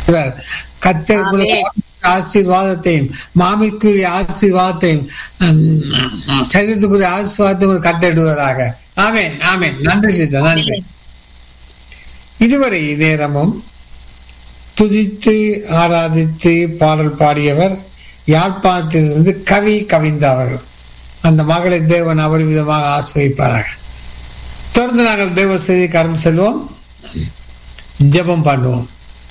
இருக்கிறார் கத்தர் உங்களுக்கு ஆசீர்வாதத்தையும் மாமிக்குரிய ஆசீர்வாதத்தையும் உம், சரீரத்துக்குரிய ஆசீர்வாதத்தையும் கட்டிடுவதாக ஆமென் ஆமென் நன்றி சித்தா நன்றி இதுவரை நேரமும் துதித்து ஆராதித்து பாடல் பாடியவர் யாழ்ப்பாணத்திலிருந்து கவி கவிந்த அவர்கள் அந்த மகளை தேவன் அவர் விதமாக ஆசிரியப்பார்கள் தொடர்ந்து நாங்கள் தேவ செய்தி கடந்து செல்வோம் ஜெபம் பண்ணுவோம்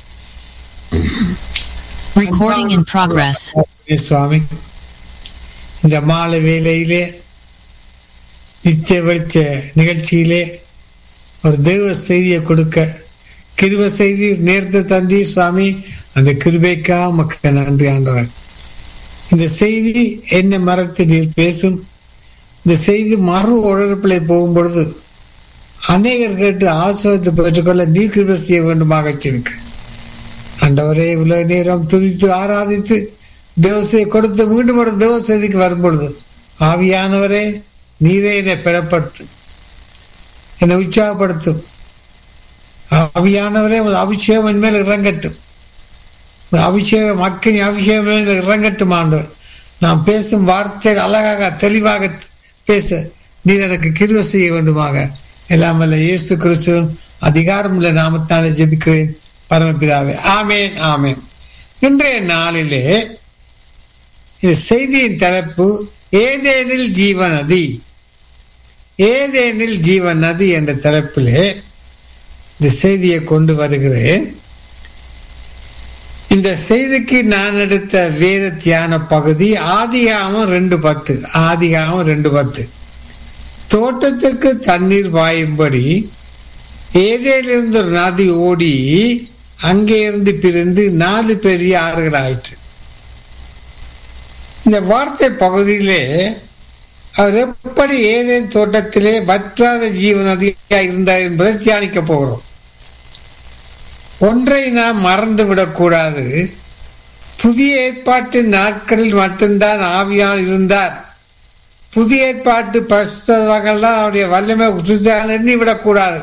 Recording in progress. ஆமென் சுவாமி இந்த மாலை வேளையிலே நித்திய வெளிச்ச நிகழ்ச்சியிலே ஒரு தெய்வ செய்தியை கொடுக்க கிருப செய்தி நேர்த்த தந்தி சுவாமி அந்த கிருபைக்கா மக்கள் நன்றி ஆண்டவர் இந்த செய்தி என்ன மரத்தை நீர் பேசும் இந்த செய்தி மறு உடற்பிள்ளை போகும் பொழுது அநேகர் கேட்டு ஆசிரியத்தை பெற்றுக்கொள்ள நீர் கிருபை செய்ய வேண்டுமாக சொல்லுங்க ஆண்டவரே இவ்வளவு நேரம் துதித்து ஆராதித்து தேவசையை கொடுத்து மீண்டும் ஒரு தேவ செய்திக்கு வரும்பொழுது ஆவியானவரே நீரே என்னை பெறப்படுத்தும் என்னை உற்சாகப்படுத்தும் ஆவியானவரே உமது அபிஷேகம் என் மேல் இறங்கட்டும் உமது அபிஷேகம் மக்களின் அபிஷேகம் என் மேல் இறங்கட்டும் ஆண்டவர் நான் பேசும் வார்த்தை அழகாக தெளிவாக பேச நீர் எனக்கு கிருவ செய்ய வேண்டுமாக எல்லாம் வல்ல இயேசு கிறிஸ்துவின் அதிகாரமுள்ள நாமத்தாலே ஜெபிக்கிறேன் பரமபிதாவே ஆமேன் ஆமேன் இன்றைய நாளிலே இந்த செய்தியின் தலைப்பு ஏதேனில் ஜீவநதி ஏதேனில் ஜீவன் நதி என்ற தலைப்பிலே இந்த செய்தியை கொண்டு வருகிறேன் இந்த செய்திக்கு நான் எடுத்த வேத தியான பகுதி ஆதிகாமம் ரெண்டு பத்து ஆதிகாமம் ரெண்டு பத்து தோட்டத்திற்கு தண்ணீர் பாயும்படி ஏதேலிருந்து ஒரு நதி ஓடி அங்கே இருந்து பிரிந்து நாலு பெரிய ஆறுகள் ஆயிற்று இந்த வார்த்தை பகுதியிலே அவர் எப்படி ஏதேன் தோட்டத்திலே வற்றாத ஜீவநதியா இருந்தார் என்பதை தியானிக்க போகிறோம் ஒன்றை நாம் மறந்து விடக்கூடாது புதிய ஏற்பாட்டு நாட்களில் மட்டும்தான் ஆவியான் இருந்தார் புதிய ஏற்பாட்டு பசுத்தவர்கள் தான் அவருடைய வல்லமை உசுத்தான் எண்ணி விடக்கூடாது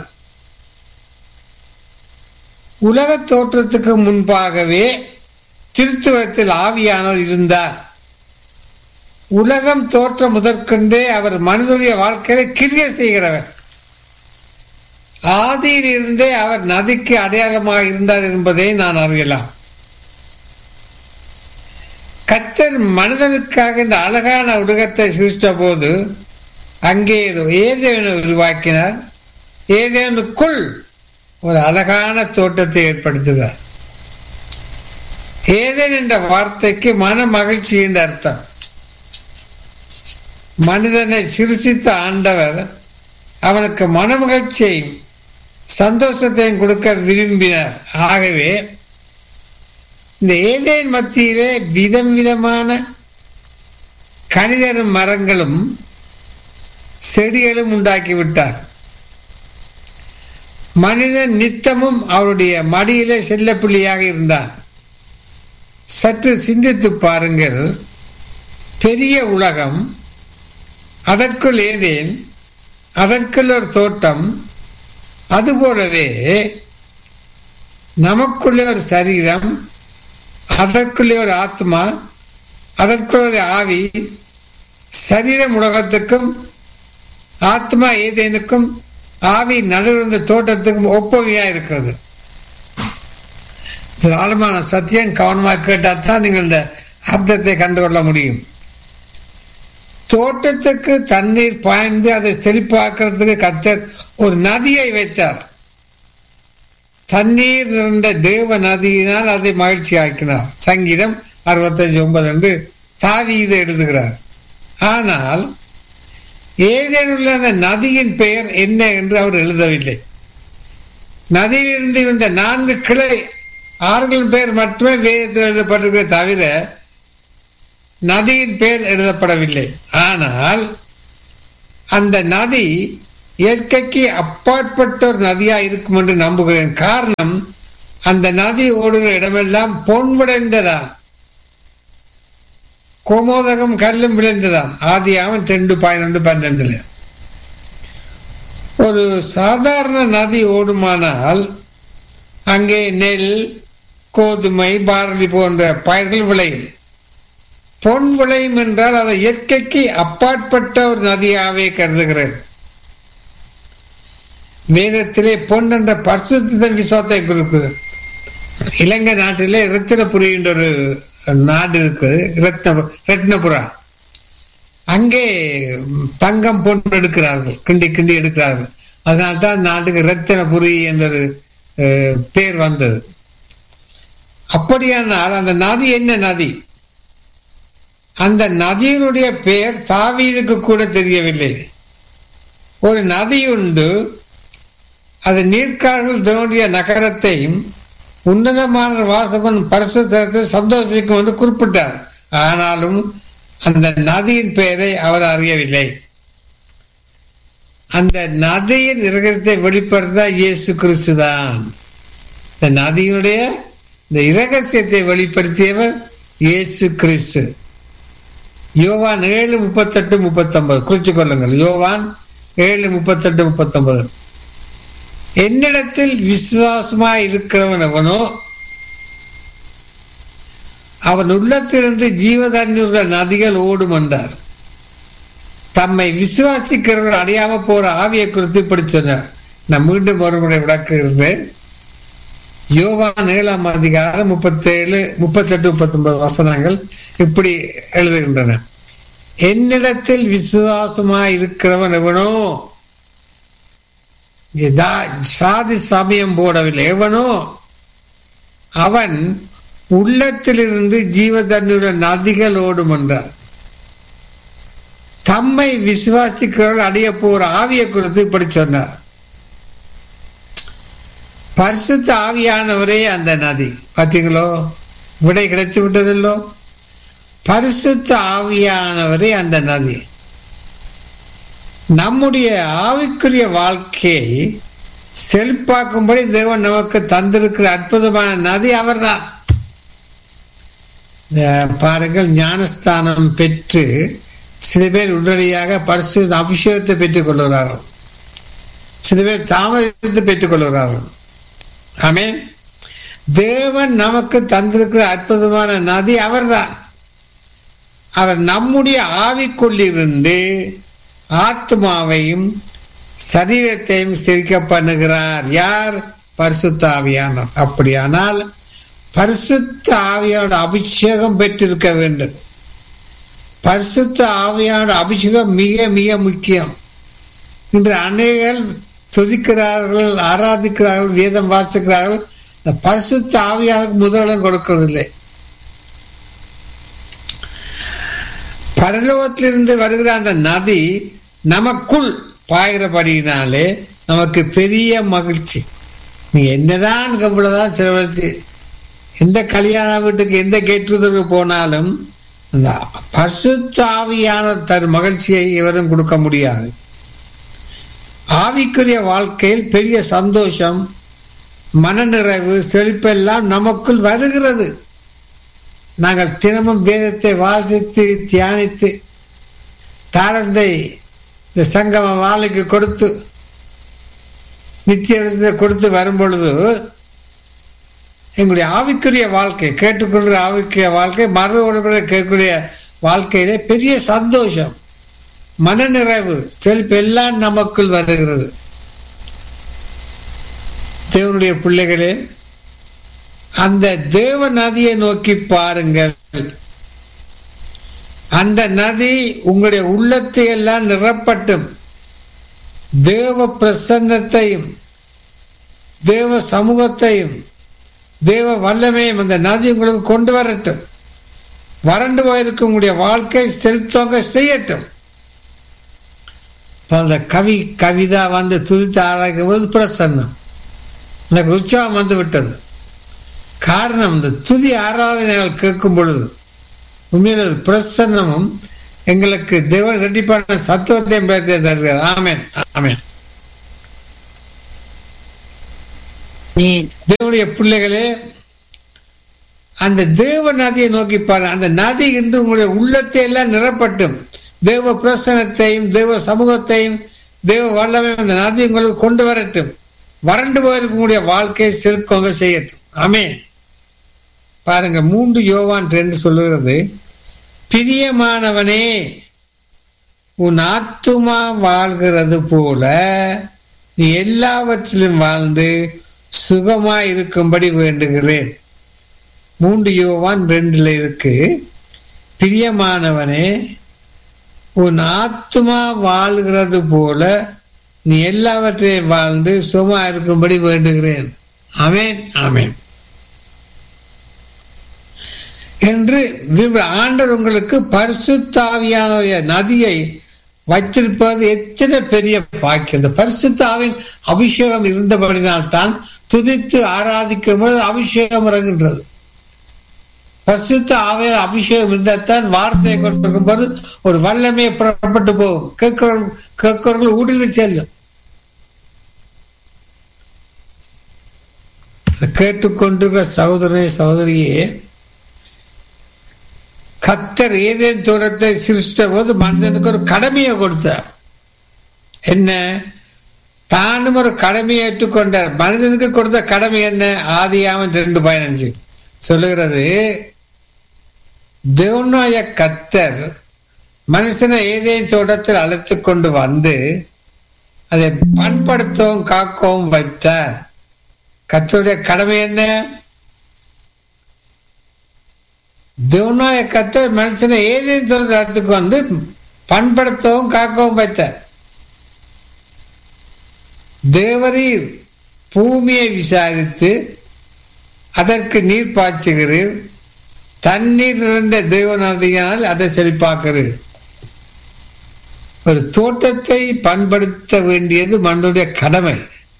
உலக தோற்றத்துக்கு முன்பாகவே திருத்துவத்தில் ஆவியானவர் இருந்தார் உலகம் தோற்ற முதற்கொண்டே அவர் மனிதனுடைய வாழ்க்கையில கிரிய செய்கிறவர் ஆதியில் இருந்தே அவர் நதிக்கு அடையாளமாக இருந்தார் என்பதை நான் அறியலாம் கத்தர் மனிதனுக்காக இந்த அழகான உலகத்தை சிருஷ்ட போது அங்கே ஏதேனு உருவாக்கினார் ஏதேனுக்குள் ஒரு அழகான தோட்டத்தை ஏற்படுத்துகிறார் ஏதேன் என்ற வார்த்தைக்கு மன மகிழ்ச்சி என்ற அர்த்தம் மனிதனை சிருஷித்த ஆண்டவர் அவனுக்கு மனமகிழ்ச்சியையும் சந்தோஷத்தையும் கொடுக்க விரும்பினார் ஆகவே இந்த ஏதேன் மத்தியிலே விதம் விதமான கணிதரும் மரங்களும் செடிகளும் உண்டாக்கி விட்டார் மனிதன் நித்தமும் அவருடைய மடியிலே செல்ல பிள்ளையாக இருந்தான் சற்று சிந்தித்து பாருங்கள் பெரிய உலகம் அதற்குள் ஏதேன் அதற்குள் ஒரு தோட்டம் அதுபோலவே நமக்குள்ளே ஒரு சரீரம் அதற்குள்ளே ஒரு ஆத்மா அதற்குள்ள ஒரு ஆவி சரீரம் உலகத்துக்கும் ஆத்மா ஏதேனுக்கும் ஆவி நடுவிருந்த தோட்டத்துக்கும் ஒப்புமையா இருக்கிறது இது ஆழமான சத்தியம் கவனமாக கேட்டால் தான் நீங்கள் இந்த அர்த்தத்தை கண்டுகொள்ள முடியும் தோட்டத்துக்கு தண்ணீர் பாய்ந்து அதை செழிப்பாக்குறதுக்கு கத்தர் ஒரு நதியை வைத்தார் தண்ணீர் நிறைந்த தேவ நதியினால் அதை மகிழ்ச்சி ஆக்கினார் சங்கீதம் அறுபத்தஞ்சு ஒன்பது என்று தாவி இதை எழுதுகிறார் ஆனால் ஏதேனுள்ள அந்த நதியின் பெயர் என்ன என்று அவர் எழுதவில்லை நதியிலிருந்து இந்த நான்கு கிளை ஆறுகளின் பெயர் மட்டுமே வேதத்தில் எழுதப்பட்டிருக்கிற தவிர நதியின் பெயர் எழுதப்படவில்லை ஆனால் அந்த நதி இயற்கைக்கு அப்பாற்பட்ட ஒரு நதியா இருக்கும் என்று நம்புகிறேன் காரணம் அந்த நதி ஓடுகிற இடமெல்லாம் பொன் விளைந்ததாம் கோமோதகம் கல்லும் விளைந்ததாம் ஆதியாமன் ரெண்டு பதினொன்று பன்னெண்டுல ஒரு சாதாரண நதி ஓடுமானால் அங்கே நெல் கோதுமை பார்லி போன்ற பயிர்கள் விளையும் பொன் விளையும் என்றால் அதை இயற்கைக்கு அப்பாற்பட்ட ஒரு நதியாகவே கருதுகிறேன் வேதத்திலே பொன் என்ற பரிசுத்த விசுவாசத்தை கொடுக்குது இலங்கை நாட்டிலே ரத்தினபுரி என்ற ஒரு நாடு இருக்குது ரத்ன ரத்னபுரா அங்கே தங்கம் பொன் எடுக்கிறார்கள் கிண்டி கிண்டி எடுக்கிறார்கள் அதனால்தான் நாட்டுக்கு ரத்தினபுரி என்ற ஒரு அஹ், பேர் வந்தது அப்படியானால் அந்த நதி என்ன நதி அந்த நதியினுடைய பெயர் தாவீதுக்கு கூட தெரியவில்லை ஒரு நதி உண்டு அது நீர்க்கால்கள் தோன்றிய நகரத்தையும் உன்னதமான வாசவன் பரிசுத்தத்தை சந்தோஷிக்கும் என்று குறிப்பிட்டார் ஆனாலும் அந்த நதியின் பெயரை அவர் அறியவில்லை அந்த நதியின் இரகத்தை வெளிப்படுத்த இயேசு கிறிஸ்து தான் இந்த நதியுடைய இந்த இரகசியத்தை வெளிப்படுத்தியவர் இயேசு கிறிஸ்து யோவான் ஏழு முப்பத்தெட்டு முப்பத்தொன்பது குறிச்சு கொள்ளுங்கள் யோவான் ஏழு முப்பத்தெட்டு முப்பத்தொன்பது என்னிடத்தில் விசுவாசமாய் இருக்கிறவன் அவனோ அவன் உள்ளத்திலிருந்து ஜீவதண்ணீருள்ள நதிகள் ஓடும் என்றார் தம்மை விசுவாசிக்கிறவர் அடையாம போற ஆவியை குறித்து இப்படி சொன்னார் நான் மீண்டும் ஒருமுறை விளக்குகிறேன் யோவான் ஏழாம் அதிகாரம் முப்பத்தேழு முப்பத்தெட்டு முப்பத்தொன்பது வசனங்கள் இப்படி எழுதுகின்றன என்னிடத்தில் விசுவாசமாய் இருக்கிறவன் எவனோ இங்கே தா- சாதி சமயம் போடவில்லை எவனோ அவன் உள்ளத்திலிருந்து ஜீவதண்ணுடன் நதிகள் ஓடும் என்றார் தம்மை விசுவாசிக்கிறவர்கள் அடைய போற ஆவியை குறித்து இப்படி சொன்னார் பரிசுத்த ஆவியானவரே அந்த நதி பார்த்தீங்களோ விடை கிடைத்து விட்டதில்லோ பரிசுத்த ஆவியானவரே அந்த நதி நம்முடைய ஆவிக்குரிய வாழ்க்கையை செழிப்பாக்கும்படி தேவன் நமக்கு தந்திருக்கிற அற்புதமான நதி அவர்தான் இந்த பாருங்கள் ஞானஸ்தானம் பெற்று சில பேர் உடனடியாக பரிசு அபிஷேகத்தை பெற்றுக் கொள்கிறார்கள் சில பேர் தாமதித்து பெற்றுக் கொள்கிறார்கள் ஆமென் தேவன் நமக்கு தந்திருக்கிற அற்புதமான நதி அவர்தான் அவர் நம்முடைய ஆவிக்குள்ளிருந்து ஆத்மாவையும் சரீரத்தையும் சிரிக்க பண்ணுகிறார் யார் பரிசுத்த ஆவியானவர் அப்படியானால் பரிசுத்த ஆவியோட அபிஷேகம் பெற்றிருக்க வேண்டும் பரிசுத்த ஆவியோட அபிஷேகம் மிக மிக முக்கியம் இன்று அநேகர் துதிக்கிறார்கள் ஆராதிக்கிறார்கள் வேதம் வாசிக்கிறார்கள் இந்த பரிசுத்த ஆவியானுக்கு முதலிடம் கொடுக்கறதில்லை பரலோகத்திலிருந்து வருகிற அந்த நதி நமக்குள் பாய்கிறபடியினாலே நமக்கு பெரிய மகிழ்ச்சி நீ என்னதான் இவ்வளவுதான் செலவழிச்சு எந்த கல்யாண வீட்டுக்கு எந்த கேட்டுதலுக்கு போனாலும் அந்த பசுத்த ஆவியான தன் மகிழ்ச்சியை இவரும் கொடுக்க முடியாது ஆவிக்குரிய வாழ்க்கையில் பெரிய சந்தோஷம் மனநிறைவு செழிப்பெல்லாம் நமக்குள் வருகிறது நாங்கள் தினமும் வேதத்தை வாசித்து தியானித்து தாரந்தை இந்த சங்கம வாழைக்கு கொடுத்து நித்திய இடத்தை கொடுத்து வரும் பொழுது எங்களுடைய ஆவிக்குரிய வாழ்க்கை கேட்டுக்கொள்கிற ஆவிக்குரிய வாழ்க்கை மறுபடியும் கேட்கக்கூடிய வாழ்க்கையிலே பெரிய சந்தோஷம் மனநிறைவு செழிப்பு எல்லாம் நமக்குள் வருகிறது தேவனுடைய பிள்ளைகளே அந்த தேவ நதியை நோக்கி பாருங்கள் அந்த நதி உங்களுடைய உள்ளத்தை எல்லாம் நிரப்பட்டும் தேவ பிரசன்னத்தையும் தேவ சமூகத்தையும் தேவ வல்லமையும் அந்த நதி உங்களுக்கு கொண்டு வரட்டும் வறண்டு போயிருக்கும் உங்களுடைய வாழ்க்கை செலுத்தவங்க செய்யட்டும் இப்ப அந்த கவி கவிதா வந்து துதித்து ஆராய்க்கும் பொழுது பிரசன்னம் எனக்கு உற்சாகம் வந்து விட்டது காரணம் இந்த துதி ஆராதனைகள் கேட்கும் பொழுது உண்மையில் ஒரு பிரசன்னமும் எங்களுக்கு தேவன் ரெட்டிப்பான சத்துவத்தையும் பேர்த்து தருகிறது ஆமேன் ஆமேன் Amen. தேவனுடைய பிள்ளைகளே அந்த தேவ நதியை நோக்கி பாரு அந்த நதி இன்று உங்களுடைய உள்ளத்தை எல்லாம் நிரப்பட்டும் தேவ பிரசனத்தையும் தேவ சமூகத்தையும் தேவ வல்லமையும் அந்த நதி உங்களுக்கு கொண்டு வரட்டும் வறண்டு போயிருக்கக்கூடிய வாழ்க்கையை செலுக்கோங்க செய்யட்டும் ஆமே பாருங்க மூன்று யோவான் ரெண்டு சொல்லுகிறது பிரியமானவனே உன் ஆத்துமா வாழ்கிறது போல நீ எல்லாவற்றிலும் வாழ்ந்து சுகமாய் இருக்கும்படி வேண்டுகிறேன் மூன்று யோவான் ரெண்டுல இருக்கு பிரியமானவனே உன் ஆத்துமா வாழ்கிறது போல நீ எல்லாவற்றையும் வாழ்ந்து சுகமா இருக்கும்படி வேண்டுகிறேன் ஆமேன் ஆமேன் என்று விரும்ப- ஆண்டவர் உங்களுக்கு பரிசுத்தாவியான நதியை வைத்திருப்பது எத்தனை பெரிய பாக்கியம் இந்த பரிசுத்தாவின் அபிஷேகம் இருந்தபடினால் தான் துதித்து ஆராதிக்கும் போது அபிஷேகம் இறங்குகின்றது பரிசுத்த ஆவியால் அபிஷேகம் இருந்தால்தான் வார்த்தையை கொண்டிருக்கும் போது ஒரு வல்லமையை புறப்பட்டு போகும் கேட்கிறவர்கள் கேட்கிறவர்கள் ஊடுருவி செல்லும் கேட்டுக்கொண்டிருக்கிற சகோதரனே சகோதரியே கத்தர் ஏதேன் தூரத்தை சிருஷ்ட போது மனிதனுக்கு ஒரு கடமையை கொடுத்தார் என்ன தானும் ஒரு கடமையை ஏற்றுக்கொண்டார் மனிதனுக்கு கொடுத்த கடமை என்ன ஆதியாமன் ரெண்டு பதினஞ்சு சொல்லுகிறது தேவனாய கத்தர் மனுஷனை ஏதேன் தோட்டத்தில் அழைத்து கொண்டு வந்து அதை பண்படுத்தவும் காக்கவும் வைத்தார் கத்தருடைய கடமை என்ன தேவனாய கத்தர் மனுஷனை ஏதேன் தோட்டத்தில் அழைத்துக்கு வந்து பண்படுத்தவும் காக்கவும் வைத்தார் தேவரீர் பூமியை விசாரித்து அதற்கு நீர் பாய்ச்சுகிறீர் தண்ணீர் நிறைந்த தேவநதியால் அதை செழிப்பாக்குறீர் ஒரு தோட்டத்தை பண்படுத்த வேண்டியது மண்ணுடைய கடமை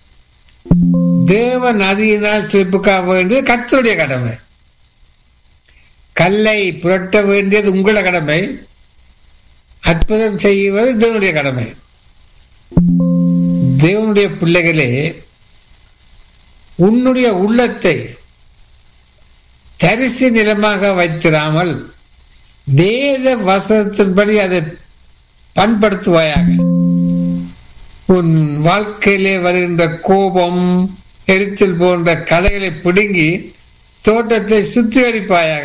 தேவ நதியினால் செழிப்புக்காக வேண்டியது கத்தருடைய கடமை கல்லை புரட்ட வேண்டியது உங்களோட கடமை அற்புதம் செய்வது தேவனுடைய கடமை தேவனுடைய பிள்ளைகளே உன்னுடைய உள்ளத்தை தரிசு நிலமாக வைத்திராமல் வேத வசனத்தின்படி அதை பண்படுத்துவாயாக உன் வாழ்க்கையிலே வருகின்ற கோபம் எரிச்சல் போன்ற கலைகளை பிடுங்கி தோட்டத்தை சுத்திகரிப்பாயாக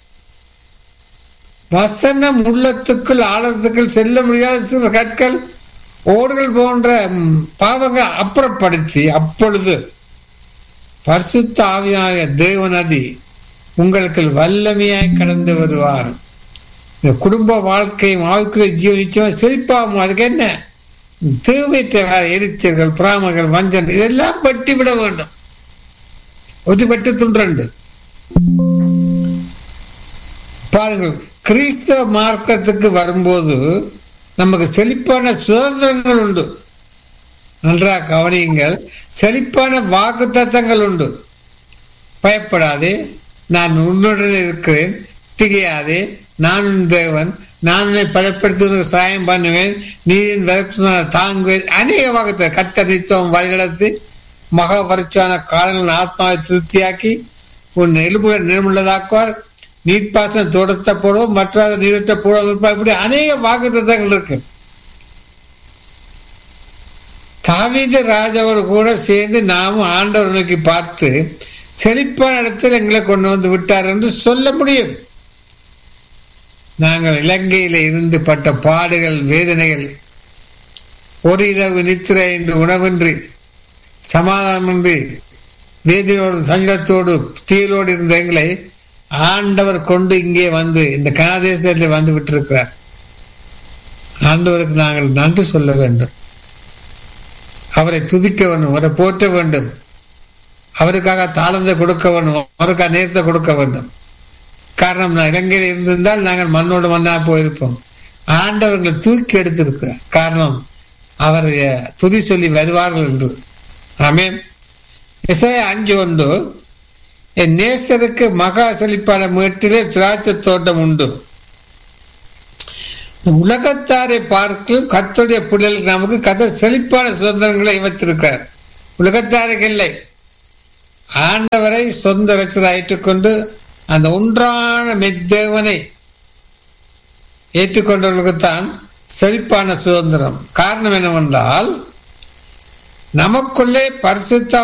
வசனம் உள்ளத்துக்குள் ஆழத்துக்குள் செல்ல முடியாத சில கற்கள் ஓடுகள் போன்ற ம், பாவங்கள் அப்புறப்படுத்தி அப்பொழுது பரிசுத்த ஆவியான தேவநதி உங்களுக்கு வல்லமையாய் கடந்து வருவார் இந்த குடும்ப வாழ்க்கையும் ஆவிக்குரிய ஜீவன் நிச்சயமா செழிப்பாகும் அதுக்கு என்ன தேவையற்ற வேலை, எரிச்சல்கள் பிராமங்கள் வஞ்சன் இதெல்லாம் வெட்டி விட வேண்டும் ஒரு வெட்டு துண்டண்டு பாருங்கள் கிறிஸ்தவ மார்க்கத்துக்கு வரும்போது நமக்கு செழிப்பான சுதந்திரங்கள் உண்டு நன்றாக கவனியுங்கள் செழிப்பான வாக்கு தத்தங்கள் உண்டு பயப்படாதே நான் உன்னுடன் இருக்கிறேன் திகையாதே நான் உன் தேவன் நான் உன்னை பலப்படுத்தி சாயம் பண்ணுவேன் நீ என் விளக்கு தாங்குவேன் அநேக வாக்குத்த கத்த நித்தம் வழிநடத்தி மகா பரிச்சான காலங்கள் ஆத்மாவை திருப்தியாக்கி உன் எலும்புகள் நிர்முள்ளதாக்குவார் நீர்ப்பாசனம் தோட்டத்தை போடுவோம் மற்ற நீரத்தை போடுவோம் இப்படி அநேக வாக்குத்தத்தங்கள் இருக்கு தாவீது ராஜாவோடு கூட சேர்ந்து நாமும் ஆண்டவர் நோக்கி பார்த்து செழிப்பான இடத்தில் எங்களை கொண்டு வந்து விட்டார் என்று சொல்ல முடியும் நாங்கள் இலங்கையில இருந்து பட்ட பாடுகள் வேதனைகள் ஒரு இரவு நித்திரை என்று உணவின்றி சமாதானமின்றி வேதியோடு சஞ்சலத்தோடு தீயலோடு இருந்த எங்களை ஆண்டவர் கொண்டு இங்கே வந்து இந்த கனாதேசத்தில் வந்து விட்டிருக்கிறார் ஆண்டவருக்கு நாங்கள் நன்றி சொல்ல வேண்டும் அவரை துதிக்க வேண்டும் அவரை போற்ற வேண்டும் அவருக்காக தாளந்தை கொடுக்க வேண்டும் அவருக்காக நேரத்தை கொடுக்க வேண்டும் காரணம் நான் இலங்கையில் இருந்திருந்தால் நாங்கள் மண்ணோடு மண்ணா போயிருப்போம் ஆண்டவர்களை தூக்கி எடுத்திருக்கிறார் காரணம் அவர் துதி சொல்லி வருவார்கள் என்று ஆமென் இசைய அஞ்சு ஒன்று என் நேசருக்கு மகா செழிப்பான மேட்டிலே திராட்சை தோட்டம் உண்டு உலகத்தாரை பார்க்கும் கத்துடைய பிள்ளைகளுக்கு நமக்கு கத்த செழிப்பான சுதந்திரங்களை வைத்திருக்கிறார் உலகத்தாருக்கு இல்லை ஆண்டவரை சொந்த ரச்சனை ஏற்றுக்கொண்டு அந்த ஒன்றான மெத்தேவனை ஏற்றுக்கொண்டவர்களுக்குத்தான் செழிப்பான சுதந்திரம் காரணம் என்னவென்றால் நமக்குள்ளே பரிசுத்த